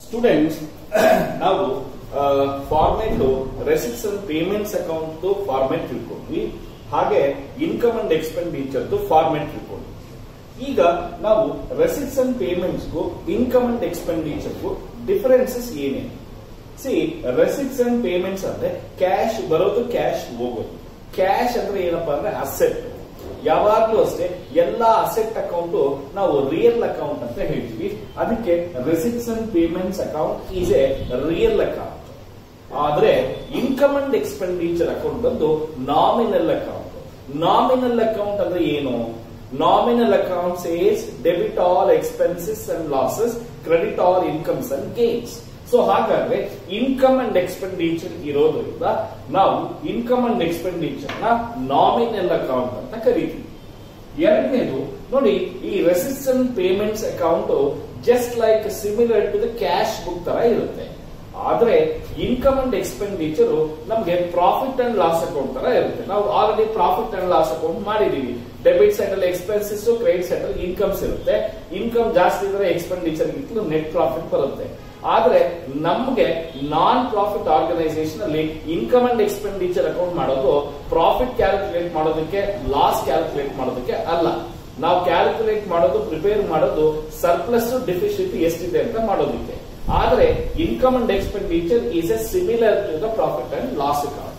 students ನಾವು format receipts and payments account format ತಿಳ್ಕೊಂಡ್ವಿ ಹಾಗೆ ಇನ್ಕಮ್ ಅಂಡ್ ಎಕ್ಸ್ಪೆಂಡಿಚರ್ ಫಾರ್ಮೆಟ್ ತಿಳ್ಕೊಂಡ್ವಿ ಈಗ ನಾವು ರೆಸಿಪ್ಟ್ಸ್ ಅಂಡ್ ಪೇಮೆಂಟ್ಸ್ಗೂ ಇನ್ಕಮ್ ಅಂಡ್ ಎಕ್ಸ್ಪೆಂಡಿಚರ್ಗೂ ಡಿಫರೆನ್ಸಸ್ ಏನೇನು ಸಿ ರೆಸಿಪ್ಟ್ಸ್ ಅಂಡ್ ಪೇಮೆಂಟ್ಸ್ ಅಂದ್ರೆ ಕ್ಯಾಶ್ ಬರೋದು ಕ್ಯಾಶ್ ಹೋಗೋದು ಕ್ಯಾಶ್ ಅಂದ್ರೆ ಏನಪ್ಪಾ ಅಂದ್ರೆ ಅಸೆಟ್ ಯಾವಾಗ್ಲೂ ಅಷ್ಟೇ ಎಲ್ಲಾ ಅಸೆಟ್ ಅಕೌಂಟ್ ನಾವು ರಿಯಲ್ ಅಕೌಂಟ್ ಅಂತ ಹೇಳ್ತೀವಿ ಅದಕ್ಕೆ receipts and payments account is a real account ಆದ್ರೆ ಇನ್ಕಮ್ ಅಂಡ್ ಎಕ್ಸ್ಪೆಂಡಿಚರ್ ಅಕೌಂಟ್ ಬಂದು ನಾಮಿನಲ್ ಅಕೌಂಟ್ ನಾಮಿನಲ್ ಅಕೌಂಟ್ ಅಂದ್ರೆ ಏನು nominal account says debit all expenses and losses credit all incomes and gains so ಹಾಗಾದ್ರೆ income and expenditure ಇರೋದ್ರಿಂದ ನಾವು income and expenditure ನ nominal account ಅಂತ ಕರಿತೀವಿ ಎರಡನೇದು ನೋಡಿ ಈ receipts and payments account just like similar to the cash book ತರ ಇರುತ್ತೆ ಆದ್ರೆ ಇನ್ಕಮ್ ಅಂಡ್ ಎಕ್ಸ್ಪೆಂಡಿಚರ್ ನಮಗೆ ಪ್ರಾಫಿಟ್ ಅಂಡ್ ಲಾಸ್ ಅಕೌಂಟ್ ತರ ಇರುತ್ತೆ ನಾವು already profit and loss account ಮಾಡಿದೀವಿ ಡೆಬಿಟ್ ಸೈಡ್ ಅಲ್ಲಿ ಎಕ್ಸ್ಪೆನ್ಸಸ್ ಕ್ರೆಡಿಟ್ ಸೈಡ್ ಅಲ್ಲಿ ಇನ್ಕಮ್ಸ್ ಇರುತ್ತೆ ಇನ್ಕಮ್ ಜಾಸ್ತಿ ಇದ್ರೆ ಎಕ್ಸ್ಪೆಂಡಿಚರ್ ಗಿಂತಲೂ ನೆಟ್ ಪ್ರಾಫಿಟ್ ಬರುತ್ತೆ ಆದ್ರೆ ನಮ್ಗೆ ನಾನ್ ಪ್ರಾಫಿಟ್ ಆರ್ಗನೈಸೇಷನ್ ಅಲ್ಲಿ ಇನ್ಕಮ್ ಅಂಡ್ ಎಕ್ಸ್ಪೆಂಡಿಚರ್ ಅಕೌಂಟ್ ಮಾಡೋದು ಪ್ರಾಫಿಟ್ ಕ್ಯಾಲ್ಕುಲೇಟ್ ಮಾಡೋದಕ್ಕೆ ಲಾಸ್ ಕ್ಯಾಲ್ಕುಲೇಟ್ ಮಾಡೋದಕ್ಕೆ ಅಲ್ಲ ನಾವು ಕ್ಯಾಲ್ಕುಲೇಟ್ ಮಾಡೋದು ಪ್ರಿಪೇರ್ ಮಾಡೋದು ಸರ್ಪ್ಲಸ್ ಡೆಫಿಷಿಯಂಟ್ ಎಷ್ಟಿದೆ ಅಂತ ಮಾಡೋದಕ್ಕೆ ಆದ್ರೆ income and expenditure is a similar to the profit and loss account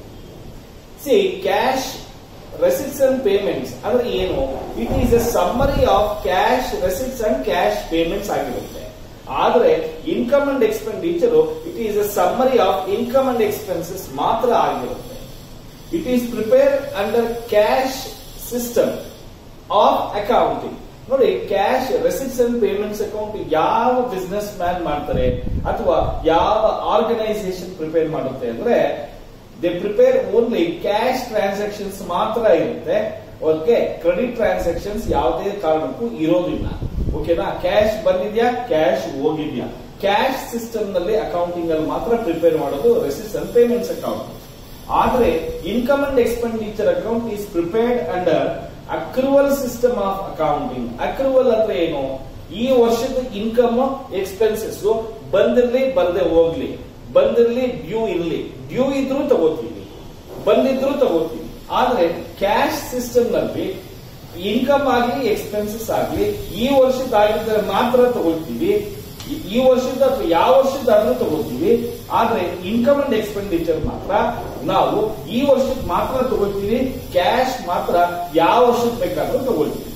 see cash receipts and payments ಅಂದ್ರೆ ಏನು it is a summary of cash receipts and cash payments ಆಗಿರುತ್ತೆ ಆದ್ರೆ income and expenditure it is a summary of income and expenses ಮಾತ್ರ ಆಗಿರುತ್ತೆ it is prepare under cash system of accounting ನೋಡಿ cash receipts and payments account ಯಾವ business man ಮಾಡ್ತಾರೆ ಅಥವಾ ಯಾವ organisation prepare ಮಾಡುತ್ತೆ ಅಂದ್ರೆ they prepare only cash transactions ಮಾತ್ರ ಇರುತ್ತೆ ಓಕೆ ಕ್ರೆಡಿಟ್ ಟ್ರಾನ್ಸಾಕ್ಷನ್ಸ್ ಯಾವುದೇ ಕಾರಣಕ್ಕೂ ಇರೋದಿಲ್ಲ ಓಕೆನಾ ಕ್ಯಾಶ್ ಬಂದಿದ್ಯಾ ಕ್ಯಾಶ್ ಹೋಗಿದ್ಯಾ ಕ್ಯಾಶ್ ಸಿಸ್ಟಮ್ ನಲ್ಲಿ ಅಕೌಂಟಿಂಗ್ ಅಲ್ಲಿ ಮಾತ್ರ ಪ್ರಿಪೇರ್ ಮಾಡೋದು ರೆಸಿಸ್ ಅಂಡ್ ಪೇಮೆಂಟ್ಸ್ ಅಕೌಂಟ್ ಆದ್ರೆ income and expenditure account is prepared under accrual system of accounting accrual ಅಂದ್ರೆ ಏನು ಈ ವರ್ಷದ ಇನ್ಕಮ್ ಎಕ್ಸ್ಪೆನ್ಸಸ್ ಬಂದಿರ್ಲಿ ಬರ್ದೆ ಹೋಗ್ಲಿ ಬಂದಿರ್ಲಿ ಡ್ಯೂ ಇರ್ಲಿ ಡ್ಯೂ ಇದ್ರೂ ತಗೋತೀವಿ ಬಂದಿದ್ರು ತಗೋತೀವಿ ಆದ್ರೆ ಕ್ಯಾಶ್ ಸಿಸ್ಟಮ್ ನಲ್ಲಿ ಇನ್ಕಮ್ ಆಗಲಿ ಎಕ್ಸ್ಪೆನ್ಸಸ್ ಆಗಲಿ ಈ ವರ್ಷದ್ದಾಗಿದ್ದರೆ ಮಾತ್ರ ತಗೊಳ್ತೀವಿ ಈ ವರ್ಷದ ಅಥವಾ ಯಾವ ವರ್ಷದಾದ್ರೂ ತಗೋತೀವಿ ಆದ್ರೆ ಇನ್ಕಮ್ ಅಂಡ್ ಎಕ್ಸ್ಪೆಂಡಿಚರ್ ಮಾತ್ರ ನಾವು ಈ ವರ್ಷಕ್ಕೆ ಮಾತ್ರ ತಗೊಳ್ತೀವಿ ಕ್ಯಾಶ್ ಮಾತ್ರ ಯಾವ ವರ್ಷಕ್ಕೆ ಬೇಕಾದ್ರೂ ತಗೊಳ್ತೀವಿ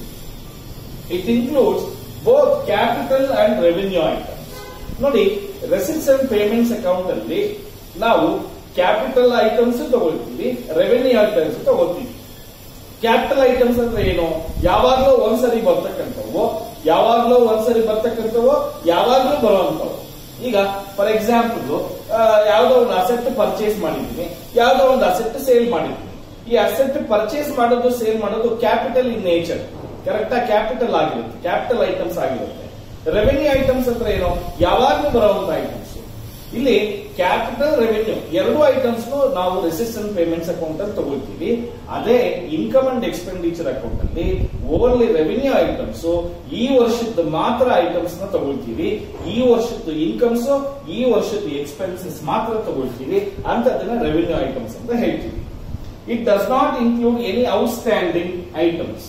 it includes both capital and revenue items ನೋಡಿ ರೆಸಿಟ್ಸ್ ಅಂಡ್ ಪೇಮೆಂಟ್ಸ್ ಅಕೌಂಟ್ ಅಲ್ಲಿ ನಾವು ಕ್ಯಾಪಿಟಲ್ ಐಟಮ್ಸ್ ತಗೊಳ್ತೀವಿ ರೆವೆನ್ಯೂ ಐಟಮ್ಸ್ ತಗೋತೀವಿ ಕ್ಯಾಪಿಟಲ್ ಐಟಮ್ಸ್ ಅಂದ್ರೆ ಏನು ಯಾವಾಗ್ಲೂ ಒಂದ್ಸರಿ ಬರ್ತಕ್ಕಂಥವು ಯಾವಾಗ್ಲೂ ಒಂದ್ಸರಿ ಬರ್ತಕ್ಕಂಥವು ಯಾವಾಗ್ಲೂ ಬರುವಂತವು ಈಗ ಫಾರ್ ಎಕ್ಸಾಂಪಲ್ ಯಾವ್ದೋ ಒಂದು ಅಸೆಟ್ ಪರ್ಚೇಸ್ ಮಾಡಿದ್ದೀನಿ ಯಾವ್ದೋ ಒಂದು ಅಸೆಟ್ ಸೇಲ್ ಮಾಡಿದ್ದೀನಿ ಈ ಅಸೆಟ್ ಪರ್ಚೇಸ್ ಮಾಡೋದು ಸೇಲ್ ಮಾಡೋದು ಕ್ಯಾಪಿಟಲ್ ಇನ್ ನೇಚರ್ ಕರೆಕ್ಟಾ ಕ್ಯಾಪಿಟಲ್ ಆಗಿರುತ್ತೆ ಕ್ಯಾಪಿಟಲ್ ಐಟಮ್ಸ್ ಆಗಿರುತ್ತೆ ರೆವೆನ್ಯೂ ಐಟಮ್ಸ್ ಅಂದ್ರೆ ಏನು ಯಾವಾಗ್ಲೂ ಬರುವಂತ ಐಟಮ್ಸ್ ಇಲ್ಲಿ ಕ್ಯಾಪಿಟಲ್ ರೆವೆನ್ಯೂ ಎರಡು ಐಟಮ್ಸ್ ನಾವು ರೆಸಿಸ್ಟೆಂಟ್ ಪೇಮೆಂಟ್ಸ್ ಅಕೌಂಟ್ ಅಲ್ಲಿ ತಗೊಳ್ತೀವಿ ಅದೇ ಇನ್ಕಮ್ ಅಂಡ್ ಎಕ್ಸ್ಪೆಂಡಿಚರ್ ಅಕೌಂಟ್ ಅಲ್ಲಿ ಓನ್ಲಿ ರೆವೆನ್ಯೂ ಐಟಮ್ಸ್ ಈ ವರ್ಷದ ಮಾತ್ರ ಐಟಮ್ಸ್ ನ ತಗೊಳ್ತೀವಿ ಈ ವರ್ಷದ ಇನ್ಕಮ್ಸ್ ಈ ವರ್ಷದ ಎಕ್ಸ್ಪೆನ್ಸಸ್ ಮಾತ್ರ ತಗೊಳ್ತೀವಿ ಅಂತದನ್ನ ರೆವೆನ್ಯೂ ಐಟಮ್ಸ್ ಅಂತ ಹೇಳ್ತೀವಿ it does not include any outstanding items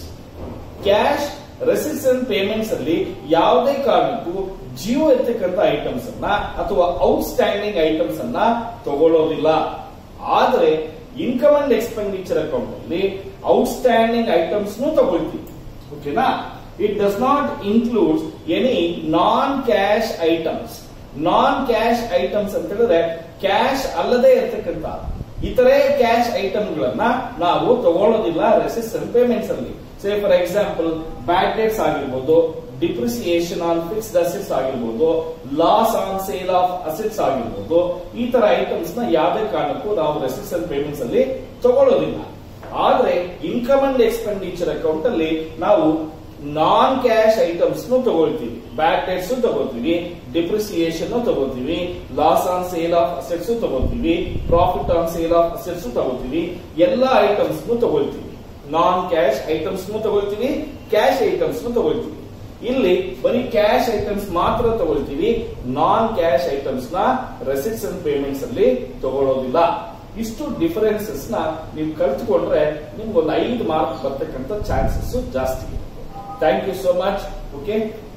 cash receipts and payments ಅಲ್ಲಿ ಯಾವುದೇ ಕಾರಣಕ್ಕೂ ಜಿಯೋ ಇರ್ತಕ್ಕಂಥ ಐಟಮ್ಸ್ ಅನ್ನ ಅಥವಾ ಔಟ್ಸ್ಟ್ಯಾಂಡಿಂಗ್ ಐಟಮ್ಸ್ ಅನ್ನ ತಗೊಳ್ಳೋದಿಲ್ಲ ಆದ್ರೆ ಇನ್ಕಮ್ ಅಂಡ್ ಎಕ್ಸ್ಪೆಂಡಿಚರ್ ಅಕೌಂಟ್ ಅಲ್ಲಿ ಔಟ್ಸ್ಟ್ಯಾಂಡಿಂಗ್ ಐಟಮ್ಸ್ ತಗೊಳ್ತೀವಿ ಓಕೆನಾ it does not include any non cash items non cash items ಅಂತ ಹೇಳಿದ್ರೆ ಕ್ಯಾಶ್ ಅಲ್ಲದೆ ಇರ್ತಕ್ಕಂಥ ಇತರೆ ಕ್ಯಾಶ್ ಐಟಮ್ಗಳನ್ನ ನಾವು ತಗೊಳ್ಳೋದಿಲ್ಲ ರೆಸಿಸ್ಟೆಂಟ್ ಪೇಮೆಂಟ್ಸ್ ಅಲ್ಲಿ say for example bad debts ಆಗಿರ್ಬೋದು ಡಿಪ್ರಿಸಿಯೇಷನ್ ಆನ್ ಫಿಕ್ಸ್ಡ್ ಅಸೆಟ್ಸ್ ಆಗಿರ್ಬೋದು loss on sale of assets ಆಗಿರ್ಬೋದು ಈ ತರ ಐಟಮ್ಸ್ ನ ಯಾವುದೇ ಕಾರಣಕ್ಕೂ ನಾವು ರೆಸಿಸ್ಟೆಂಟ್ ಪೇಮೆಂಟ್ಸ್ ಅಲ್ಲಿ ತಗೊಳ್ಳೋದಿಲ್ಲ ಆದ್ರೆ ಇನ್ಕಮ್ ಅಂಡ್ ಎಕ್ಸ್ಪೆಂಡಿಚರ್ ಅಕೌಂಟ್ ಅಲ್ಲಿ ನಾವು ನಾನ್ ಕ್ಯಾಶ್ ಐಟಮ್ಸ್ ತಗೊಳ್ತೀವಿ ಬ್ಯಾಡ್ ಡೇಟ್ಸ್ ತಗೋತೀವಿ ಡಿಪ್ರಿಸಿಯೇಷನ್ ತಗೋತೀವಿ loss on sale of assets ತಗೋತೀವಿ profit on sale of assets ತಗೋತೀವಿ ಎಲ್ಲ ಐಟಮ್ಸ್ ತಗೊಳ್ತೀವಿ ನಾನ್ ಕ್ಯಾಶ್ ಐಟಮ್ಸ್ ತಗೊಳ್ತೀವಿ ಕ್ಯಾಶ್ ಐಟಮ್ಸ್ ತಗೊಳ್ತೀವಿ ಇಲ್ಲಿ ಬರೀ ಕ್ಯಾಶ್ ಐಟಮ್ಸ್ ಮಾತ್ರ ತಗೊಳ್ತೀವಿ ನಾನ್ ಕ್ಯಾಶ್ ಐಟಮ್ಸ್ ನ ರೆಸಿಟ್ಸ್ ಅಂಡ್ ಪೇಮೆಂಟ್ಸ್ ಅಲ್ಲಿ ತಗೊಳ್ಳೋದಿಲ್ಲ ಇಷ್ಟು ಡಿಫರೆನ್ಸಸ್ ನ ನೀವು ಕಲ್ತ್ಕೊಂಡ್ರೆ ನಿಮ್ಗೆ ಒಂದು ಐದು ಮಾರ್ಕ್ ಬರ್ತಕ್ಕಂಥ ಚಾನ್ಸಸ್ ಜಾಸ್ತಿ ಇದೆ thank you so much okay